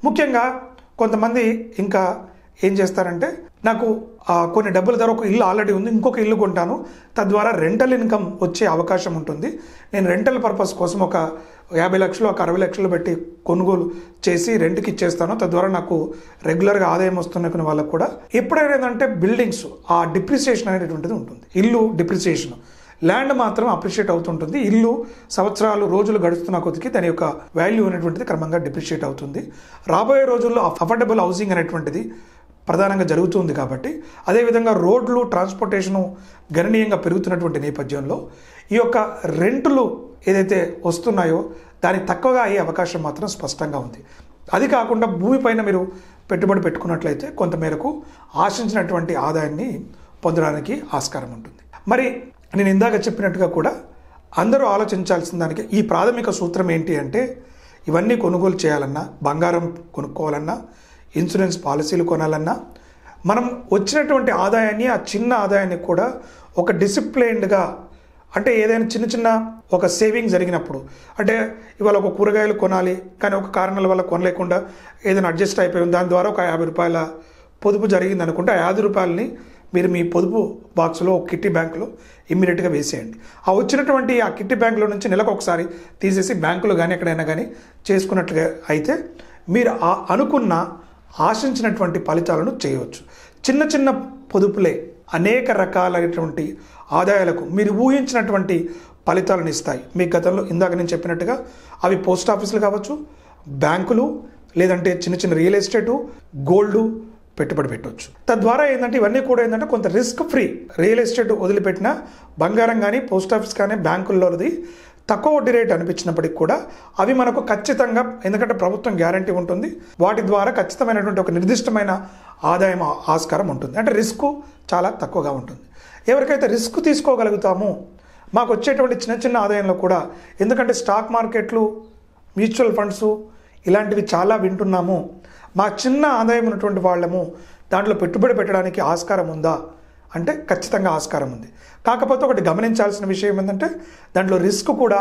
ముఖ్యంగా కొంతమంది ఇంకా ఏం చేస్తారంటే నాకు ఆ, కొన్ని డబ్బుల ధర ఒక ఇల్లు ఆల్రెడీ ఉంది ఇంకొక ఇల్లు కొంటాను తద్వారా రెంటల్ ఇన్కమ్ వచ్చే అవకాశం ఉంటుంది నేను రెంటల్ పర్పస్ కోసం ఒక యాభై లక్షలు ఒక అరవై లక్షలు పెట్టి కొనుగోలు చేసి రెంట్కి ఇచ్చేస్తాను తద్వారా నాకు రెగ్యులర్గా ఆదాయం వస్తున్న వాళ్ళకు కూడా ఎప్పుడైనా ఏంటంటే బిల్డింగ్స్ ఆ డిప్రిసియేషన్ అనేటువంటిది ఉంటుంది ఇల్లు డిప్రిసియేషన్ ల్యాండ్ మాత్రం అప్రిషియేట్ అవుతుంటుంది ఇల్లు సంవత్సరాలు రోజులు గడుస్తున్న కొద్దికి దాని యొక్క వాల్యూ అనేటువంటిది క్రమంగా డిప్రిషియేట్ అవుతుంది రాబోయే రోజుల్లో అఫోర్డబుల్ హౌసింగ్ అనేటువంటిది ప్రధానంగా జరుగుతుంది కాబట్టి అదేవిధంగా రోడ్లు ట్రాన్స్పోర్టేషను గణనీయంగా పెరుగుతున్నటువంటి నేపథ్యంలో ఈ యొక్క రెంటులు ఏదైతే వస్తున్నాయో దానికి తక్కువగా అయ్యే అవకాశం మాత్రం స్పష్టంగా ఉంది అది కాకుండా భూమిపైన మీరు పెట్టుబడి పెట్టుకున్నట్లయితే కొంతమేరకు ఆశించినటువంటి ఆదాయాన్ని పొందడానికి ఆస్కారం ఉంటుంది మరి నేను ఇందాక చెప్పినట్టుగా కూడా అందరూ ఆలోచించాల్సిన దానికి ఈ ప్రాథమిక సూత్రం ఏంటి అంటే ఇవన్నీ కొనుగోలు చేయాలన్నా బంగారం కొనుక్కోవాలన్నా ఇన్సూరెన్స్ పాలసీలు కొనాలన్నా మనం వచ్చినటువంటి ఆదాయాన్ని ఆ చిన్న ఆదాయాన్ని కూడా ఒక డిసిప్లైన్డ్గా అంటే ఏదైనా చిన్న చిన్న ఒక సేవింగ్ జరిగినప్పుడు అంటే ఇవాళ ఒక కూరగాయలు కొనాలి కానీ ఒక కారణాల వల్ల కొనలేకుండా ఏదైనా అడ్జస్ట్ అయిపోయింది దాని ద్వారా ఒక యాభై రూపాయల పొదుపు జరిగింది అనుకుంటే ఆ యాభై రూపాయలని మీరు మీ పొదుపు బాక్స్లో ఒక కిట్టి బ్యాంకులో ఇమ్మీడియట్గా వేసేయండి ఆ వచ్చినటువంటి ఆ కిట్టి బ్యాంకులో నుంచి నెలకు ఒకసారి తీసేసి బ్యాంకులో కానీ ఎక్కడైనా కానీ చేసుకున్నట్లుగా అయితే మీరు ఆ అనుకున్న ఆశించినటువంటి ఫలితాలను చేయవచ్చు చిన్న చిన్న పొదుపులే అనేక రకాలైనటువంటి ఆదాయాలకు మీరు ఊహించినటువంటి ఫలితాలను ఇస్తాయి మీ గతంలో ఇందాక నేను చెప్పినట్టుగా అవి పోస్ట్ ఆఫీసులు కావచ్చు బ్యాంకులు లేదంటే చిన్న చిన్న రియల్ ఎస్టేటు గోల్డ్ పెట్టుబడి పెట్టవచ్చు తద్వారా ఏంటంటే ఇవన్నీ కూడా ఏంటంటే కొంత రిస్క్ ఫ్రీ రియల్ ఎస్టేట్ వదిలిపెట్టిన బంగారం కానీ పోస్ట్ ఆఫీస్ కానీ బ్యాంకుల్లోది తక్కువ వడ్డీ రేట్ అనిపించినప్పటికి కూడా అవి మనకు ఖచ్చితంగా ఎందుకంటే ప్రభుత్వం గ్యారంటీ ఉంటుంది వాటి ద్వారా ఖచ్చితమైనటువంటి ఒక నిర్దిష్టమైన ఆదాయం ఆ- ఆస్కారం ఉంటుంది అంటే రిస్క్ చాలా తక్కువగా ఉంటుంది ఎవరికైతే రిస్క్ తీసుకోగలుగుతామో మాకు వచ్చేటువంటి చిన్న చిన్న ఆదాయంలో కూడా ఎందుకంటే స్టాక్ మార్కెట్లు మ్యూచువల్ ఫండ్స్ ఇలాంటివి చాలా వింటున్నాము మా చిన్న ఆదాయం ఉన్నటువంటి వాళ్ళము దాంట్లో పెట్టుబడి పెట్టడానికి ఆస్కారం ఉందా అంటే ఖచ్చితంగా ఆస్కారం ఉంది కాకపోతే ఒకటి గమనించాల్సిన విషయం ఏంటంటే దాంట్లో రిస్క్ కూడా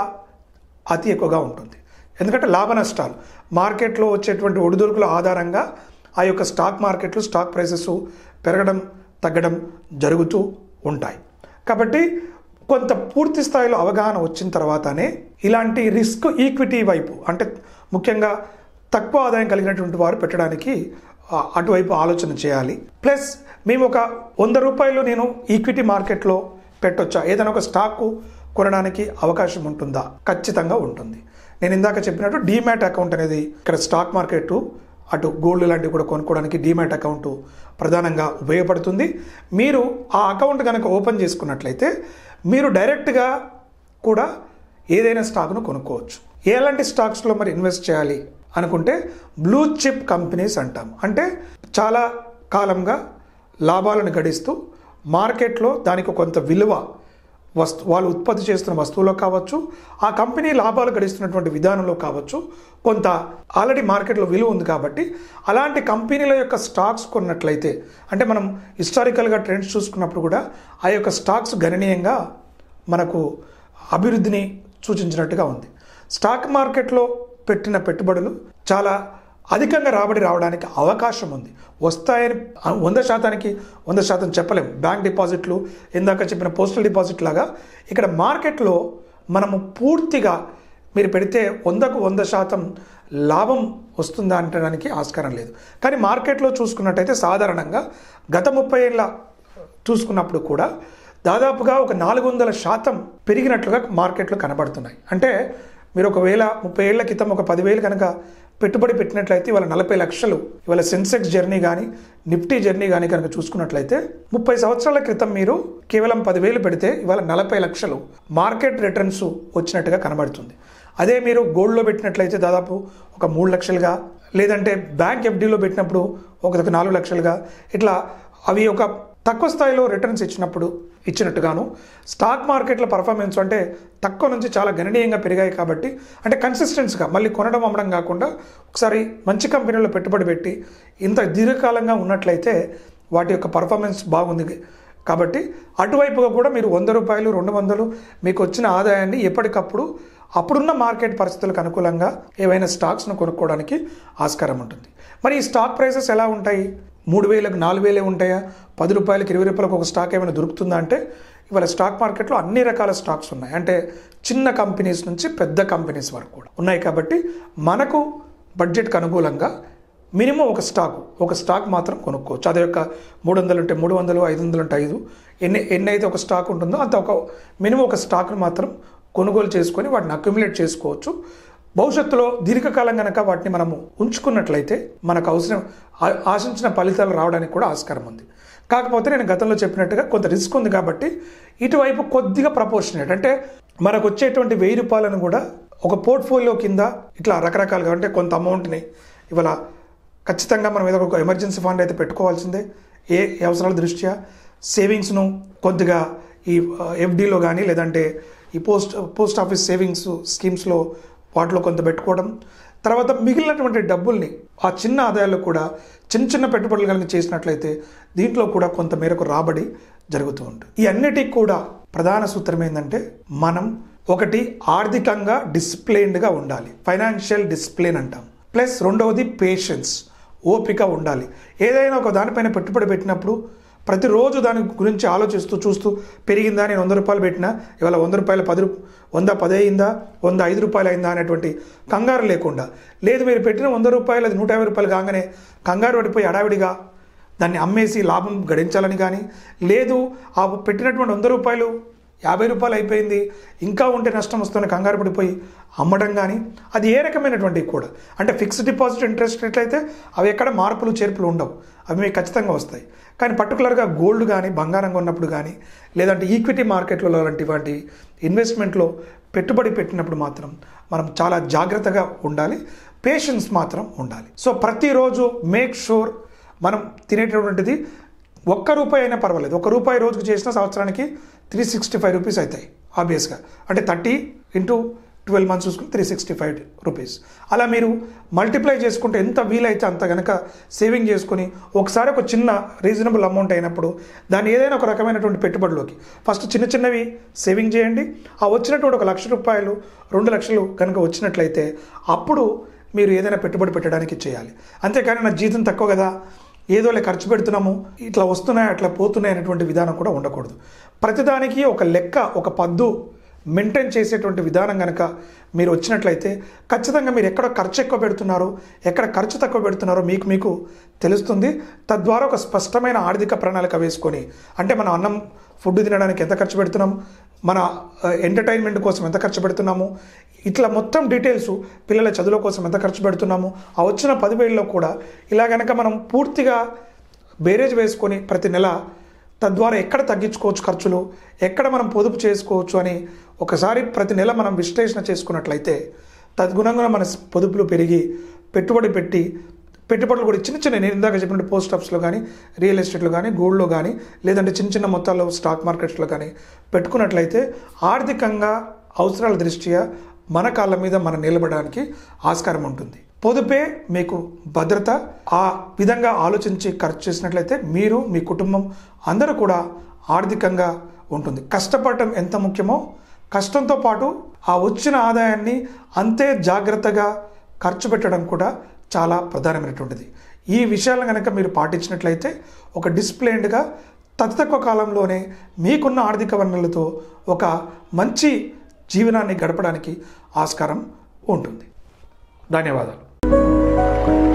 అతి ఎక్కువగా ఉంటుంది ఎందుకంటే లాభ నష్టాలు మార్కెట్లో వచ్చేటువంటి ఒడిదుడుకుల ఆధారంగా ఆ యొక్క స్టాక్ మార్కెట్లు స్టాక్ ప్రైసెస్ పెరగడం తగ్గడం జరుగుతూ ఉంటాయి కాబట్టి కొంత పూర్తి స్థాయిలో అవగాహన వచ్చిన తర్వాతనే ఇలాంటి రిస్క్ ఈక్విటీ వైపు అంటే ముఖ్యంగా తక్కువ ఆదాయం కలిగినటువంటి వారు పెట్టడానికి ఆ, అటువైపు ఆలోచన చేయాలి ప్లస్ మేము ఒక వంద రూపాయలు నేను ఈక్విటీ మార్కెట్లో పెట్టొచ్చా ఏదైనా ఒక స్టాక్ కొనడానికి అవకాశం ఉంటుందా ఖచ్చితంగా ఉంటుంది నేను ఇందాక చెప్పినట్టు డీమ్యాట్ అకౌంట్ అనేది ఇక్కడ స్టాక్ మార్కెట్ అటు గోల్డ్ లాంటివి కూడా కొనుక్కోవడానికి డీమ్యాట్ అకౌంట్ ప్రధానంగా ఉపయోగపడుతుంది మీరు ఆ అకౌంట్ కనుక ఓపెన్ చేసుకున్నట్లయితే మీరు డైరెక్ట్గా కూడా ఏదైనా స్టాక్ను కొనుక్కోవచ్చు ఎలాంటి స్టాక్స్లో మరి ఇన్వెస్ట్ చేయాలి అనుకుంటే బ్లూ చిప్ కంపెనీస్ అంటాం అంటే చాలా కాలంగా లాభాలను గడిస్తూ మార్కెట్లో దానికి కొంత విలువ వస్తు వాళ్ళు ఉత్పత్తి చేస్తున్న వస్తువులో కావచ్చు ఆ కంపెనీ లాభాలు గడిస్తున్నటువంటి విధానంలో కావచ్చు కొంత ఆల్రెడీ మార్కెట్లో విలువ ఉంది కాబట్టి అలాంటి కంపెనీల యొక్క స్టాక్స్ కొన్నట్లయితే అంటే మనం హిస్టారికల్గా ట్రెండ్స్ చూసుకున్నప్పుడు కూడా ఆ యొక్క స్టాక్స్ గణనీయంగా మనకు అభివృద్ధిని సూచించినట్టుగా ఉంది స్టాక్ మార్కెట్లో పెట్టిన పెట్టుబడులు చాలా అధికంగా రాబడి రావడానికి అవకాశం ఉంది వస్తాయని వంద శాతానికి వంద శాతం చెప్పలేం బ్యాంక్ డిపాజిట్లు ఇందాక చెప్పిన పోస్టల్ డిపాజిట్ లాగా ఇక్కడ మార్కెట్లో మనము పూర్తిగా మీరు పెడితే వందకు వంద శాతం లాభం వస్తుందా అనడానికి ఆస్కారం లేదు కానీ మార్కెట్లో చూసుకున్నట్టయితే సాధారణంగా గత ముప్పై ఏళ్ళ చూసుకున్నప్పుడు కూడా దాదాపుగా ఒక నాలుగు వందల శాతం పెరిగినట్లుగా మార్కెట్లు కనబడుతున్నాయి అంటే మీరు ఒకవేళ ముప్పై ఏళ్ల క్రితం ఒక పదివేలు కనుక పెట్టుబడి పెట్టినట్లయితే ఇవాళ నలభై లక్షలు ఇవాళ సెన్సెక్స్ జర్నీ కానీ నిఫ్టీ జర్నీ కానీ కనుక చూసుకున్నట్లయితే ముప్పై సంవత్సరాల క్రితం మీరు కేవలం పదివేలు పెడితే ఇవాళ నలభై లక్షలు మార్కెట్ రిటర్న్స్ వచ్చినట్టుగా కనబడుతుంది అదే మీరు గోల్డ్లో పెట్టినట్లయితే దాదాపు ఒక మూడు లక్షలుగా లేదంటే బ్యాంక్ ఎఫ్డీలో పెట్టినప్పుడు ఒక నాలుగు లక్షలుగా ఇట్లా అవి ఒక తక్కువ స్థాయిలో రిటర్న్స్ ఇచ్చినప్పుడు ఇచ్చినట్టుగాను స్టాక్ మార్కెట్ల పర్ఫార్మెన్స్ అంటే తక్కువ నుంచి చాలా గణనీయంగా పెరిగాయి కాబట్టి అంటే కన్సిస్టెన్స్గా మళ్ళీ కొనడం అమ్మడం కాకుండా ఒకసారి మంచి కంపెనీలో పెట్టుబడి పెట్టి ఇంత దీర్ఘకాలంగా ఉన్నట్లయితే వాటి యొక్క పర్ఫార్మెన్స్ బాగుంది కాబట్టి అటువైపుగా కూడా మీరు వంద రూపాయలు రెండు వందలు మీకు వచ్చిన ఆదాయాన్ని ఎప్పటికప్పుడు అప్పుడున్న మార్కెట్ పరిస్థితులకు అనుకూలంగా ఏవైనా స్టాక్స్ను కొనుక్కోవడానికి ఆస్కారం ఉంటుంది మరి ఈ స్టాక్ ప్రైసెస్ ఎలా ఉంటాయి మూడు వేలకు నాలుగు వేలే ఉంటాయా పది రూపాయలకి ఇరవై రూపాయలకు ఒక స్టాక్ ఏమైనా దొరుకుతుందా అంటే ఇవాళ స్టాక్ మార్కెట్లో అన్ని రకాల స్టాక్స్ ఉన్నాయి అంటే చిన్న కంపెనీస్ నుంచి పెద్ద కంపెనీస్ వరకు కూడా ఉన్నాయి కాబట్టి మనకు బడ్జెట్కి అనుకూలంగా మినిమం ఒక స్టాక్ ఒక స్టాక్ మాత్రం కొనుక్కోవచ్చు అదే యొక్క మూడు వందలు ఉంటే మూడు వందలు ఐదు వందలు ఉంటే ఐదు ఎన్ని ఎన్ని అయితే ఒక స్టాక్ ఉంటుందో అంత ఒక మినిమం ఒక స్టాక్ను మాత్రం కొనుగోలు చేసుకొని వాటిని అక్యుములేట్ చేసుకోవచ్చు భవిష్యత్తులో దీర్ఘకాలం కనుక వాటిని మనము ఉంచుకున్నట్లయితే మనకు అవసరం ఆ- ఆశించిన ఫలితాలు రావడానికి కూడా ఆస్కారం ఉంది కాకపోతే నేను గతంలో చెప్పినట్టుగా కొంత రిస్క్ ఉంది కాబట్టి ఇటువైపు కొద్దిగా ప్రపోర్షనేట్ అంటే మనకు వచ్చేటువంటి వెయ్యి రూపాయలను కూడా ఒక పోర్ట్ఫోలియో కింద ఇట్లా రకరకాలుగా అంటే కొంత అమౌంట్ని ఇవాళ ఖచ్చితంగా మనం ఏదో ఒక ఎమర్జెన్సీ ఫండ్ అయితే పెట్టుకోవాల్సిందే ఏ అవసరాల దృష్ట్యా సేవింగ్స్ను కొద్దిగా ఈ ఎఫ్డీలో కానీ లేదంటే ఈ పోస్ట్ పోస్ట్ ఆఫీస్ సేవింగ్స్ స్కీమ్స్లో వాటిలో కొంత పెట్టుకోవడం తర్వాత మిగిలినటువంటి డబ్బుల్ని ఆ చిన్న ఆదాయాల్లో కూడా చిన్న చిన్న పెట్టుబడులు కలిగి చేసినట్లయితే దీంట్లో కూడా కొంత మేరకు రాబడి జరుగుతూ ఉంటుంది ఈ అన్నిటికి కూడా ప్రధాన సూత్రం ఏంటంటే మనం ఒకటి ఆర్థికంగా డిసిప్లైన్డ్గా ఉండాలి ఫైనాన్షియల్ డిసిప్లిన్ అంటాం ప్లస్ రెండవది పేషెన్స్ ఓపిక ఉండాలి ఏదైనా ఒక దానిపైన పెట్టుబడి పెట్టినప్పుడు ప్రతిరోజు దాని గురించి ఆలోచిస్తూ చూస్తూ పెరిగిందా నేను వంద రూపాయలు పెట్టినా ఇవాళ వంద రూపాయలు పది రూ- వంద పది అయిందా వంద ఐదు రూపాయలు అయిందా అనేటువంటి కంగారు లేకుండా లేదు మీరు పెట్టిన వంద రూపాయలు అది నూట యాభై రూపాయలు కాగానే కంగారు పడిపోయి హడావిడిగా దాన్ని అమ్మేసి లాభం గడించాలని కానీ లేదు ఆ పెట్టినటువంటి వంద రూపాయలు యాభై రూపాయలు అయిపోయింది ఇంకా ఉంటే నష్టం వస్తున్న కంగారు పడిపోయి అమ్మడం కానీ అది ఏ రకమైనటువంటి కూడా అంటే ఫిక్స్డ్ డిపాజిట్ ఇంట్రెస్ట్ రేట్లు అయితే అవి ఎక్కడ మార్పులు చేర్పులు ఉండవు అవి మీకు ఖచ్చితంగా వస్తాయి కానీ పర్టికులర్గా గోల్డ్ కానీ బంగారం కొన్నప్పుడు కానీ లేదంటే ఈక్విటీ మార్కెట్లో లాంటి వాటి ఇన్వెస్ట్మెంట్లో పెట్టుబడి పెట్టినప్పుడు మాత్రం మనం చాలా జాగ్రత్తగా ఉండాలి పేషెన్స్ మాత్రం ఉండాలి సో ప్రతిరోజు మేక్ షూర్ మనం తినేటటువంటిది ఒక్క రూపాయి అయినా పర్వాలేదు ఒక రూపాయి రోజుకు చేసిన సంవత్సరానికి త్రీ సిక్స్టీ ఫైవ్ రూపీస్ అవుతాయి ఆబ్వియస్గా అంటే థర్టీ ఇంటూ ట్వెల్వ్ మంత్స్ చూసుకుంటే త్రీ సిక్స్టీ ఫైవ్ రూపీస్ అలా మీరు మల్టిప్లై చేసుకుంటే ఎంత వీలైతే అంత కనుక సేవింగ్ చేసుకుని ఒకసారి ఒక చిన్న రీజనబుల్ అమౌంట్ అయినప్పుడు దాన్ని ఏదైనా ఒక రకమైనటువంటి పెట్టుబడిలోకి ఫస్ట్ చిన్న చిన్నవి సేవింగ్ చేయండి ఆ వచ్చినటువంటి ఒక లక్ష రూపాయలు రెండు లక్షలు కనుక వచ్చినట్లయితే అప్పుడు మీరు ఏదైనా పెట్టుబడి పెట్టడానికి చేయాలి అంతేకాని నా జీతం తక్కువ కదా ఏదోలే ఖర్చు పెడుతున్నాము ఇట్లా వస్తున్నాయి అట్లా పోతున్నాయి అనేటువంటి విధానం కూడా ఉండకూడదు ప్రతిదానికి ఒక లెక్క ఒక పద్దు మెయింటైన్ చేసేటువంటి విధానం కనుక మీరు వచ్చినట్లయితే ఖచ్చితంగా మీరు ఎక్కడ ఖర్చు ఎక్కువ పెడుతున్నారో ఎక్కడ ఖర్చు తక్కువ పెడుతున్నారో మీకు మీకు తెలుస్తుంది తద్వారా ఒక స్పష్టమైన ఆర్థిక ప్రణాళిక వేసుకొని అంటే మనం అన్నం ఫుడ్ తినడానికి ఎంత ఖర్చు పెడుతున్నాం మన ఎంటర్టైన్మెంట్ కోసం ఎంత ఖర్చు పెడుతున్నాము ఇట్లా మొత్తం డీటెయిల్స్ పిల్లల చదువుల కోసం ఎంత ఖర్చు పెడుతున్నాము ఆ వచ్చిన పదివేలలో కూడా ఇలా కనుక మనం పూర్తిగా బేరేజ్ వేసుకొని ప్రతి నెల తద్వారా ఎక్కడ తగ్గించుకోవచ్చు ఖర్చులు ఎక్కడ మనం పొదుపు చేసుకోవచ్చు అని ఒకసారి ప్రతి నెల మనం విశ్లేషణ చేసుకున్నట్లయితే తద్గుణంగా మన పొదుపులు పెరిగి పెట్టుబడి పెట్టి పెట్టుబడులు కూడా చిన్న చిన్న నేను ఇందాక చెప్పినట్టు పోస్ట్ ఆఫీస్లో కానీ రియల్ ఎస్టేట్లో కానీ గోల్డ్లో కానీ లేదంటే చిన్న చిన్న మొత్తాల్లో స్టాక్ మార్కెట్స్లో కానీ పెట్టుకున్నట్లయితే ఆర్థికంగా అవసరాల దృష్ట్యా మన కాళ్ళ మీద మనం నిలబడడానికి ఆస్కారం ఉంటుంది పొదుపే మీకు భద్రత ఆ విధంగా ఆలోచించి ఖర్చు చేసినట్లయితే మీరు మీ కుటుంబం అందరూ కూడా ఆర్థికంగా ఉంటుంది కష్టపడటం ఎంత ముఖ్యమో కష్టంతో పాటు ఆ వచ్చిన ఆదాయాన్ని అంతే జాగ్రత్తగా ఖర్చు పెట్టడం కూడా చాలా ప్రధానమైనటువంటిది ఈ విషయాలను కనుక మీరు పాటించినట్లయితే ఒక డిసిప్లైన్డ్గా తతి తక్కువ కాలంలోనే మీకున్న ఆర్థిక వనరులతో ఒక మంచి జీవనాన్ని గడపడానికి ఆస్కారం ఉంటుంది ధన్యవాదాలు